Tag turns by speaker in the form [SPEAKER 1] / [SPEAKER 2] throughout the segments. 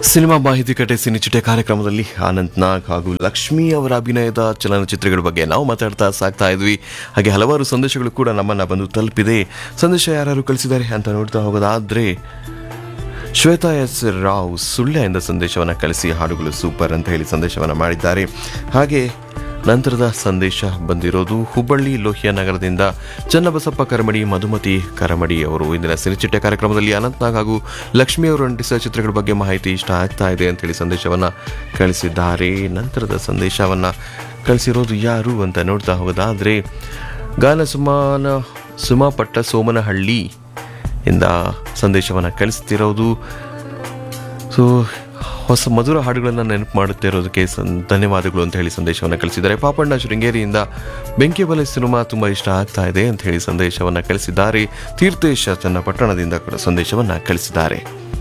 [SPEAKER 1] cinema ಮಾಹಿತಿ ಕಟ್ಟೆ ಸಿನಿಚಿಟೆ ಕಾರ್ಯಕ್ರಮದಲ್ಲಿ ಅನಂತ್ ನಾಗ್ ಹಾಗೂ ಲಕ್ಷ್ಮಿ ಅವರ ಅಭಿನಯದ ಚಲನಚಿತ್ರಗಳ ಬಗ್ಗೆ ನಾವು ಮಾತಾಡ್ತಾ ಸಾಕ್ತಾ ಇದ್ವಿ ಹಾಗೆ ಹಲವಾರು ಸಂದೇಶಗಳು ಕೂಡ ನಮ್ಮನ್ನ ಬಂದು ತಲುಪಿದೆ ಸಂದೇಶ ಯಾರು ಕಳಿಸಿದ್ದಾರೆ ಅಂತ ನೋಡ್ತಾ ಹೋಗೋದಾದ್ರೆ ಶ್ವೇತಾ ಎಸ್ ರಾವ್ ಸುಳ್ಯದಿಂದ ಸಂದೇಶವನ್ನು ಕಳಿಸಿ ಹಾಡುಗಳು ಸೂಪರ್ ಅಂತ ಹೇಳಿ ಸಂದೇಶವನ್ನು ಮಾಡಿದ್ದಾರೆ ಹಾಗೆ ನಂತರದ ಸಂದೇಶ ಬಂದಿರೋದು ಹುಬ್ಬಳ್ಳಿ ಲೋಹಿಯ ನಗರದಿಂದ ಚನ್ನಬಸಪ್ಪ ಕರಮಡಿ ಮಧುಮತಿ ಕರಮಡಿ ಅವರು ಇಂದಿನ ಸಿನಿಚಿಟ್ಟೆ ಕಾರ್ಯಕ್ರಮದಲ್ಲಿ ಅನಂತ್ನಾಗ್ ಹಾಗೂ ಲಕ್ಷ್ಮಿ ಅವರು ನಟಿಸಿದ ಚಿತ್ರಗಳ ಬಗ್ಗೆ ಮಾಹಿತಿ ಇಷ್ಟ ಆಗ್ತಾ ಇದೆ ಅಂತೇಳಿ ಸಂದೇಶವನ್ನು ಕಳಿಸಿದ್ದಾರೆ ನಂತರದ ಸಂದೇಶವನ್ನು ಕಳಿಸಿರೋದು ಯಾರು ಅಂತ ನೋಡ್ತಾ ಹೋಗೋದಾದ್ರೆ ಗಾನ ಸುಮಾನ ಸುಮಾಪಟ್ಟ ಸೋಮನಹಳ್ಳಿ ಇಂದ ಶಂದೇಶವನ್ನು ಕಳಿಸ್ತಿರೋದು ಸೊ ಹೊಸ ಮಧುರ ಹಾಡುಗಳನ್ನು ನೆನಪು ಮಾಡುತ್ತಿರೋದಕ್ಕೆ ಸಂ- ಧನ್ಯವಾದಗಳು ಅಂತ ಹೇಳಿ ಸಂದೇಶವನ್ನು ಕಳಿಸಿದ್ದಾರೆ ಪಾಪಣ್ಣ ಶೃಂಗೇರಿಯಿಂದ ಬೆಂಕಿ ಬಲೆ ಸಿನಿಮಾ ತುಂಬ ಇಷ್ಟ ಆಗ್ತಾ ಇದೆ ಅಂತ ಹೇಳಿ ಸಂದೇಶವನ್ನು ಕಳಿಸಿದ್ದಾರೆ ತೀರ್ಥೇಶ ಚನ್ನಪಟ್ಟಣದಿಂದ ಕೂಡ ಸಂದೇಶವನ್ನು ಕಳಿಸಿದ್ದಾರೆ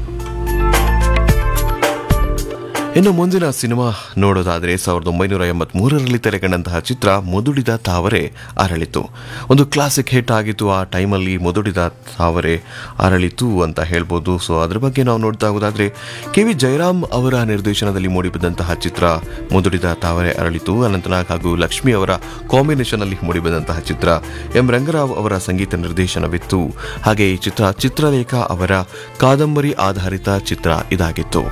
[SPEAKER 1] ಇನ್ನು ಮುಂದಿನ ಸಿನಿಮಾ ನೋಡೋದಾದ್ರೆ ಸಾವಿರದ ಒಂಬೈನೂರ ಎಂಬತ್ಮೂರರಲ್ಲಿ ತೆರೆಕಂಡಂತಹ ಚಿತ್ರ ಮುದುಡಿದ ತಾವರೆ ಅರಳಿತು ಒಂದು ಕ್ಲಾಸಿಕ್ ಹಿಟ್ ಆಗಿತ್ತು ಆ ಟೈಮಲ್ಲಿ ಮುದುಡಿದ ತಾವರೆ ಅರಳಿತು ಅಂತ ಹೇಳ್ಬೋದು ಸೊ ಅದ್ರ ಬಗ್ಗೆ ನಾವು ನೋಡ್ತಾ ಹೋಗೋದಾದ್ರೆ ಕೆ ವಿ ಜಯರಾಮ್ ಅವರ ನಿರ್ದೇಶನದಲ್ಲಿ ಮೂಡಿಬಂದಂತಹ ಚಿತ್ರ ಮುದುಡಿದ ತಾವರೆ ಅರಳಿತು ಅನಂತನಾಗ್ ಹಾಗೂ ಲಕ್ಷ್ಮಿ ಅವರ ಕಾಂಬಿನೇಷನ್ ಅಲ್ಲಿ ಮೂಡಿಬಂದಂತಹ ಚಿತ್ರ ಎಂ ರಂಗರಾವ್ ಅವರ ಸಂಗೀತ ನಿರ್ದೇಶನವಿತ್ತು ಹಾಗೆ ಈ ಚಿತ್ರ ಚಿತ್ರಲೇಖ ಅವರ ಕಾದಂಬರಿ ಆಧಾರಿತ ಚಿತ್ರ ಇದಾಗಿತ್ತು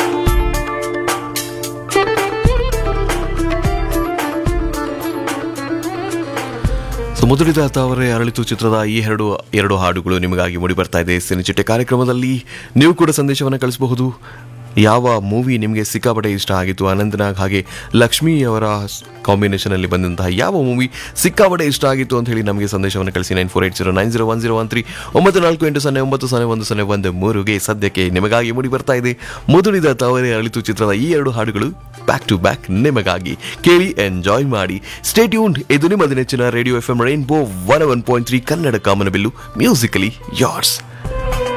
[SPEAKER 1] ಸೊ ಮುದುಡಿದ ತಾವರೆ ಅರಳಿತು ಚಿತ್ರದ ಈ ಎರಡು ಎರಡು ಹಾಡುಗಳು ನಿಮಗಾಗಿ ಮೂಡಿ ಬರ್ತಾ ಇದೆ ಸಿನಿಚಿಟ್ಟೆ ಕಾರ್ಯಕ್ರಮದಲ್ಲಿ ನೀವು ಕೂಡ ಸಂದೇಶವನ್ನು ಕಳಿಸಬಹುದು ಯಾವ ಮೂವಿ ನಿಮಗೆ ಸಿಕ್ಕಾಪಟ್ಟೆ ಇಷ್ಟ ಆಗಿತ್ತು ಅನಂತನಾಗ್ ಹಾಗೆ ಲಕ್ಷ್ಮಿ ಅವರ ಕಾಂಬಿನೇಷನ್ ಅಲ್ಲಿ ಬಂದಂತಹ ಯಾವ ಮೂವಿ ಸಿಕ್ಕಾಪಟ್ಟೆ ಇಷ್ಟ ಆಗಿತ್ತು ಅಂತ ಹೇಳಿ ನಮಗೆ ಸಂದೇಶವನ್ನು ಕಳಿಸಿ nine four eight zero nine zero one zero one three ಒಂಬತ್ತು ನಾಲ್ಕು ಎಂಟು ಸೊನ್ನೆ ಒಂಬತ್ತು ಸೊನ್ನೆ ಒಂದು ಸೊನ್ನೆ ಒಂದು ಮೂರುಗೆ ಸದ್ಯಕ್ಕೆ ನಿಮಗಾಗಿ ಮೂಡಿ ಬರ್ತಾ ಇದೆ ಮುದುಡಿದ ತಾವರೆ ಅರಳಿತು ಚಿತ್ರದ ಈ ಎರಡು ಹಾಡುಗಳು ಬ್ಯಾಕ್ ಟು ಬ್ಯಾಕ್ ನಿಮಗಾಗಿ ಕೇಳಿ ಎಂಜಾಯ್ ಮಾಡಿ ಸ್ಟೇ ಟ್ಯೂನ್ಡ್ ಇದು ನಿಮ್ಮ ನೆಚ್ಚಿನ radio F M rainbow one one point three Kannada ಕಾಮನಬಿಲ್ಲು ಮ್ಯೂಸಿಕಲಿ ಯಾರ್ಸ್